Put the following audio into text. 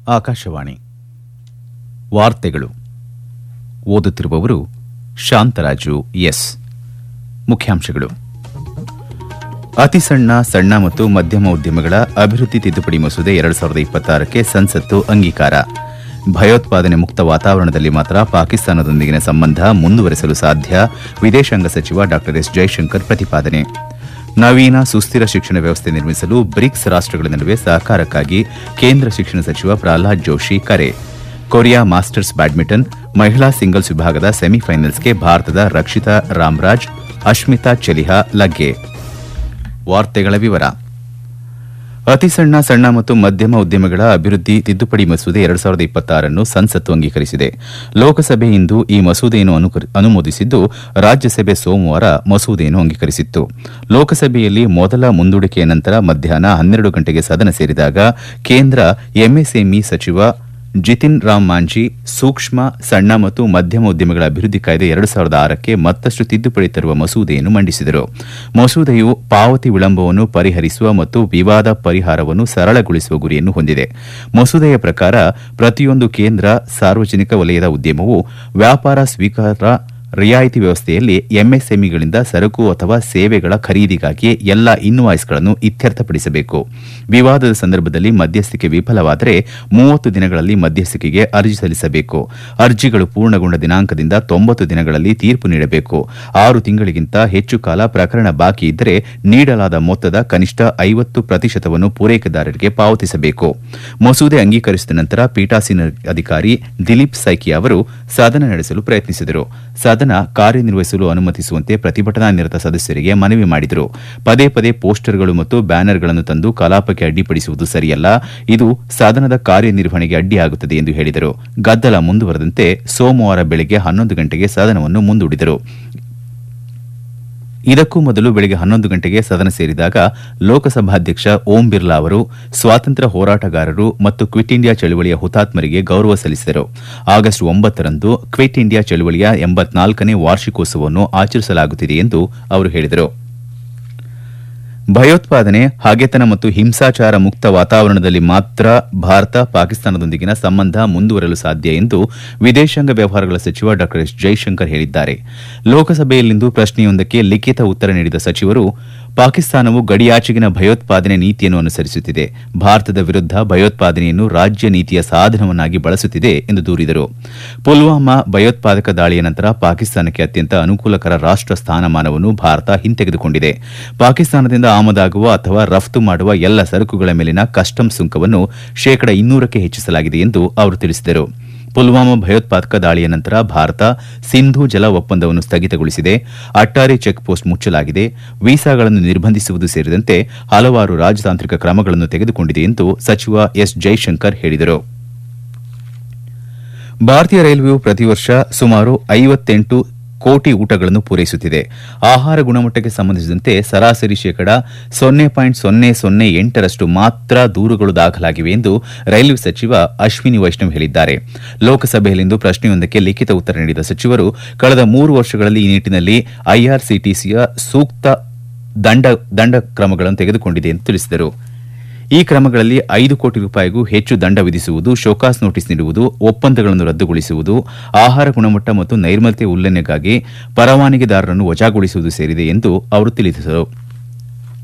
ಆಕಾಶವಾಣಿ ವಾರ್ತೆಗಳು ಓದುತ್ತಿರುವವರು ಶಾಂತರಾಜು ಎಸ್ ಮುಖ್ಯಾಂಶಗಳು ಅತಿ ಸಣ್ಣ ಸಣ್ಣ ಮತ್ತು ಮಧ್ಯಮ ಉದ್ಯಮಗಳ ಅಭಿವೃದ್ಧಿ ತಿದ್ದುಪಡಿ ಮಸೂದೆ ಎರಡು ಸಾವಿರದ ಇಪ್ಪತ್ತಾರಕ್ಕೆ ಸಂಸತ್ತು ಅಂಗೀಕಾರ ಭಯೋತ್ಪಾದನೆ ಮುಕ್ತ ವಾತಾವರಣದಲ್ಲಿ ಮಾತ್ರ ಪಾಕಿಸ್ತಾನದೊಂದಿಗಿನ ಸಂಬಂಧ ಮುಂದುವರೆಸಲು ಸಾಧ್ಯ ವಿದೇಶಾಂಗ ಸಚಿವ ಡಾ ಎಸ್ ಜೈಶಂಕರ್ ಪ್ರತಿಪಾದನೆ ನವೀನ ಸುಸ್ಥಿರ ಶಿಕ್ಷಣ ವ್ಯವಸ್ಥೆ ನಿರ್ಮಿಸಲು ಬ್ರಿಕ್ಸ್ ರಾಷ್ಟಗಳ ನಡುವೆ ಸಹಕಾರಕ್ಕಾಗಿ ಕೇಂದ್ರ ಶಿಕ್ಷಣ ಸಚಿವ ಪ್ರಹ್ಲಾದ್ ಜೋಶಿ ಕರೆ ಕೊರಿಯಾ ಮಾಸ್ಟರ್ಸ್ ಬ್ಯಾಡ್ಮಿಂಟನ್ ಮಹಿಳಾ ಸಿಂಗಲ್ಸ್ ವಿಭಾಗದ ಸೆಮಿಫೈನಲ್ಸ್ಗೆ ಭಾರತದ ರಕ್ಷಿತಾ ರಾಮ್ರಾಜ್ ಅಶ್ಮಿತಾ ಚೆಲಿಹಾ ಲಗ್ಗೆ ವಾರ್ತೆಗಳ ವಿವರ ಅತಿ ಸಣ್ಣ ಸಣ್ಣ ಮತ್ತು ಮಧ್ಯಮ ಉದ್ಯಮಗಳ ಅಭಿವೃದ್ಧಿ ತಿದ್ದುಪಡಿ ಮಸೂದೆ ಎರಡು ಸಾವಿರದ ಇಪ್ಪತ್ತಾರನ್ನು ಸಂಸತ್ತು ಅಂಗೀಕರಿಸಿದೆ ಲೋಕಸಭೆ ಇಂದು ಈ ಮಸೂದೆಯನ್ನು ಅನುಕರಿ- ಅನುಮೋದಿಸಿದ್ದು ರಾಜ್ಯಸಭೆ ಸೋಮವಾರ ಮಸೂದೆಯನ್ನು ಅಂಗೀಕರಿಸಿತ್ತು ಲೋಕಸಭೆಯಲ್ಲಿ ಮೊದಲ ಮುಂದೂಡಿಕೆಯ ನಂತರ ಮಧ್ಯಾಹ್ನ ಹನ್ನೆರಡು ಗಂಟೆಗೆ ಸದನ ಸೇರಿದಾಗ ಕೇಂದ್ರ ಎಂಎಸ್ಎಂಇ ಸಚಿವ ಜಿತಿನ್ ರಾಮ್ ಮಾಂಜಿ ಸೂಕ್ಷ್ಮ ಸಣ್ಣ ಮತ್ತು ಮಧ್ಯಮ ಉದ್ಯಮಗಳ ಅಭಿವೃದ್ಧಿ ಕಾಯ್ದೆ ಎರಡು ಸಾವಿರದ ಆರಕ್ಕೆ ಮತ್ತಷ್ಟು ತಿದ್ದುಪಡಿ ತರುವ ಮಸೂದೆಯನ್ನು ಮಂಡಿಸಿದರು ಮಸೂದೆಯು ಪಾವತಿ ವಿಳಂಬವನ್ನು ಪರಿಹರಿಸುವ ಮತ್ತು ವಿವಾದ ಪರಿಹಾರವನ್ನು ಸರಳಗೊಳಿಸುವ ಗುರಿಯನ್ನು ಹೊಂದಿದೆ ಮಸೂದೆಯ ಪ್ರಕಾರ ಪ್ರತಿಯೊಂದು ಕೇಂದ್ರ ಸಾರ್ವಜನಿಕ ವಲಯದ ಉದ್ಯಮವು ವ್ಯಾಪಾರ ಸ್ವೀಕಾರ ರಿಯಾಯಿತಿ ವ್ಯವಸ್ಥೆಯಲ್ಲಿ ಎಂಎಸ್ಎಂಇಗಳಿಂದ ಸರಕು ಅಥವಾ ಸೇವೆಗಳ ಖರೀದಿಗಾಗಿ ಎಲ್ಲ ಇನ್ವಾಯ್ಸ್ಗಳನ್ನು ಇತ್ಯರ್ಥಪಡಿಸಬೇಕು ವಿವಾದದ ಸಂದರ್ಭದಲ್ಲಿ ಮಧ್ಯಸ್ಥಿಕೆ ವಿಫಲವಾದರೆ ಮೂವತ್ತು ದಿನಗಳಲ್ಲಿ ಮಧ್ಯಸ್ಥಿಕೆಗೆ ಅರ್ಜಿ ಸಲ್ಲಿಸಬೇಕು ಅರ್ಜಿಗಳು ಪೂರ್ಣಗೊಂಡ ದಿನಾಂಕದಿಂದ ತೊಂಬತ್ತು ದಿನಗಳಲ್ಲಿ ತೀರ್ಪು ನೀಡಬೇಕು ಆರು ತಿಂಗಳಿಗಿಂತ ಹೆಚ್ಚು ಕಾಲ ಪ್ರಕರಣ ಬಾಕಿ ಇದ್ದರೆ ನೀಡಲಾದ ಮೊತ್ತದ ಕನಿಷ್ಠ ಐವತ್ತು ಪ್ರತಿಶತವನ್ನು ಪೂರೈಕೆದಾರರಿಗೆ ಪಾವತಿಸಬೇಕು ಮಸೂದೆ ಅಂಗೀಕರಿಸಿದ ನಂತರ ಪೀಠಾಸೀನ ಅಧಿಕಾರಿ ದಿಲೀಪ್ ಸೈಕಿ ಅವರು ಸದನ ನಡೆಸಲು ಪ್ರಯತ್ನಿಸಿದರು ಸದನ ಕಾರ್ಯನಿರ್ವಹಿಸಲು ಅನುಮತಿಸುವಂತೆ ಪ್ರತಿಭಟನಾ ನಿರತ ಸದಸ್ಯರಿಗೆ ಮನವಿ ಮಾಡಿದರು ಪದೇ ಪದೇ ಪೋಸ್ಟರ್ಗಳು ಮತ್ತು ಬ್ಯಾನರ್ಗಳನ್ನು ತಂದು ಕಲಾಪಕ್ಕೆ ಅಡ್ಡಿಪಡಿಸುವುದು ಸರಿಯಲ್ಲ ಇದು ಸದನದ ಕಾರ್ಯನಿರ್ವಹಣೆಗೆ ಅಡ್ಡಿಯಾಗುತ್ತದೆ ಎಂದು ಹೇಳಿದರು ಗದ್ದಲ ಮುಂದುವರೆದಂತೆ ಸೋಮವಾರ ಬೆಳಗ್ಗೆ ಹನ್ನೊಂದು ಗಂಟೆಗೆ ಸದನವನ್ನು ಮುಂದೂಡಿದರು ಇದಕ್ಕೂ ಮೊದಲು ಬೆಳಗ್ಗೆ ಹನ್ನೊಂದು ಗಂಟೆಗೆ ಸದನ ಸೇರಿದಾಗ ಲೋಕಸಭಾಧ್ಯಕ್ಷ ಓಂ ಬಿರ್ಲಾ ಅವರು ಸ್ವಾತಂತ್ರ್ಯ ಹೋರಾಟಗಾರರು ಮತ್ತು ಕ್ವಿಟ್ ಇಂಡಿಯಾ ಚಳವಳಿಯ ಹುತಾತ್ಮರಿಗೆ ಗೌರವ ಸಲ್ಲಿಸಿದರು ಆಗಸ್ಟ್ ಒಂಬತ್ತರಂದು ಕ್ವಿಟ್ ಇಂಡಿಯಾ ಚಳವಳಿಯ ಎಂಬತ್ನಾಲ್ಕನೇ ವಾರ್ಷಿಕೋತ್ಸವವನ್ನು ಆಚರಿಸಲಾಗುತ್ತಿದೆ ಎಂದು ಅವರು ಹೇಳಿದರು ಭಯೋತ್ಪಾದನೆ ಹಗೆತನ ಮತ್ತು ಹಿಂಸಾಚಾರ ಮುಕ್ತ ವಾತಾವರಣದಲ್ಲಿ ಮಾತ್ರ ಭಾರತ ಪಾಕಿಸ್ತಾನದೊಂದಿಗಿನ ಸಂಬಂಧ ಮುಂದುವರೆಯಲು ಸಾಧ್ಯ ಎಂದು ವಿದೇಶಾಂಗ ವ್ಯವಹಾರಗಳ ಸಚಿವ ಡಾ ಎಸ್ ಜೈಶಂಕರ್ ಹೇಳಿದ್ದಾರೆ ಲೋಕಸಭೆಯಲ್ಲಿಂದು ಪ್ರಶ್ನೆಯೊಂದಕ್ಕೆ ಲಿಖಿತ ಉತ್ತರ ನೀಡಿದ ಸಚಿವರು ಪಾಕಿಸ್ತಾನವು ಗಡಿಯಾಚೆಗಿನ ಭಯೋತ್ಪಾದನೆ ನೀತಿಯನ್ನು ಅನುಸರಿಸುತ್ತಿದೆ ಭಾರತದ ವಿರುದ್ಧ ಭಯೋತ್ಪಾದನೆಯನ್ನು ರಾಜ್ಯ ನೀತಿಯ ಸಾಧನವನ್ನಾಗಿ ಬಳಸುತ್ತಿದೆ ಎಂದು ದೂರಿದರು ಪುಲ್ವಾಮಾ ಭಯೋತ್ಪಾದಕ ದಾಳಿಯ ನಂತರ ಪಾಕಿಸ್ತಾನಕ್ಕೆ ಅತ್ಯಂತ ಅನುಕೂಲಕರ ರಾಷ್ಟ ಸ್ಥಾನಮಾನವನ್ನು ಭಾರತ ಹಿಂತೆಗೆದುಕೊಂಡಿದೆ ಪಾಕಿಸ್ತಾನದಿಂದ ಆಮದಾಗುವ ಅಥವಾ ರಫ್ತು ಮಾಡುವ ಎಲ್ಲ ಸರಕುಗಳ ಮೇಲಿನ ಕಸ್ಟಮ್ಸ್ ಸುಂಕವನ್ನು ಶೇಕಡ ಇನ್ನೂರಕ್ಕೆ ಹೆಚ್ಚಿಸಲಾಗಿದೆ ಎಂದು ಅವರು ತಿಳಿಸಿದರು ಪುಲ್ವಾಮಾ ಭಯೋತ್ಪಾದಕ ದಾಳಿಯ ನಂತರ ಭಾರತ ಸಿಂಧೂ ಜಲ ಒಪ್ಪಂದವನ್ನು ಸ್ಥಗಿತಗೊಳಿಸಿದೆ ಅಟ್ಟಾರಿ ಚೆಕ್ ಪೋಸ್ಟ್ ಮುಚ್ಚಲಾಗಿದೆ ವೀಸಾಗಳನ್ನು ನಿರ್ಬಂಧಿಸುವುದು ಸೇರಿದಂತೆ ಹಲವಾರು ರಾಜತಾಂತ್ರಿಕ ಕ್ರಮಗಳನ್ನು ತೆಗೆದುಕೊಂಡಿದೆ ಎಂದು ಸಚಿವ ಎಸ್ ಜೈಶಂಕರ್ ಹೇಳಿದರು ಭಾರತೀಯ ರೈಲ್ವೆಯು ಪ್ರತಿ ವರ್ಷ ಸುಮಾರು ಐವತ್ತೆಂಟು ಕೋಟಿ ಊಟಗಳನ್ನು ಪೂರೈಸುತ್ತಿದೆ ಆಹಾರ ಗುಣಮಟ್ಟಕ್ಕೆ ಸಂಬಂಧಿಸಿದಂತೆ ಸರಾಸರಿ ಶೇಕಡ ಸೊನ್ನೆ ಪಾಯಿಂಟ್ ಸೊನ್ನೆ ಸೊನ್ನೆ ಎಂಟರಷ್ಟು ಮಾತ್ರ ದೂರುಗಳು ದಾಖಲಾಗಿವೆ ಎಂದು ರೈಲ್ವೆ ಸಚಿವ ಅಶ್ವಿನಿ ವೈಷ್ಣವ್ ಹೇಳಿದ್ದಾರೆ ಲೋಕಸಭೆಯಲ್ಲಿಂದು ಪ್ರಶ್ನೆಯೊಂದಕ್ಕೆ ಲಿಖಿತ ಉತ್ತರ ನೀಡಿದ ಸಚಿವರು ಕಳೆದ ಮೂರು ವರ್ಷಗಳಲ್ಲಿ ಈ ನಿಟ್ಟಿನಲ್ಲಿ ಐಆರ್ಸಿಟಿಸಿಯ ಸೂಕ್ತ ದಂಡ ದಂಡ ಕ್ರಮಗಳನ್ನು ತೆಗೆದುಕೊಂಡಿದೆ ಎಂದು ತಿಳಿಸಿದರು ಈ ಕ್ರಮಗಳಲ್ಲಿ ಐದು ಕೋಟಿ ರೂಪಾಯಿಗೂ ಹೆಚ್ಚು ದಂಡ ವಿಧಿಸುವುದು ಶೋಕಾಸ್ ನೋಟಿಸ್ ನೀಡುವುದು ಒಪ್ಪಂದಗಳನ್ನು ರದ್ದುಗೊಳಿಸುವುದು ಆಹಾರ ಗುಣಮಟ್ಟ ಮತ್ತು ನೈರ್ಮಲ್ಯ ಉಲ್ಲಂಘನೆಗಾಗಿ ಪರವಾನಗಿದಾರರನ್ನು ವಜಾಗೊಳಿಸುವುದು ಸೇರಿದೆ ಎಂದು ಅವರು ತಿಳಿಸಿದರು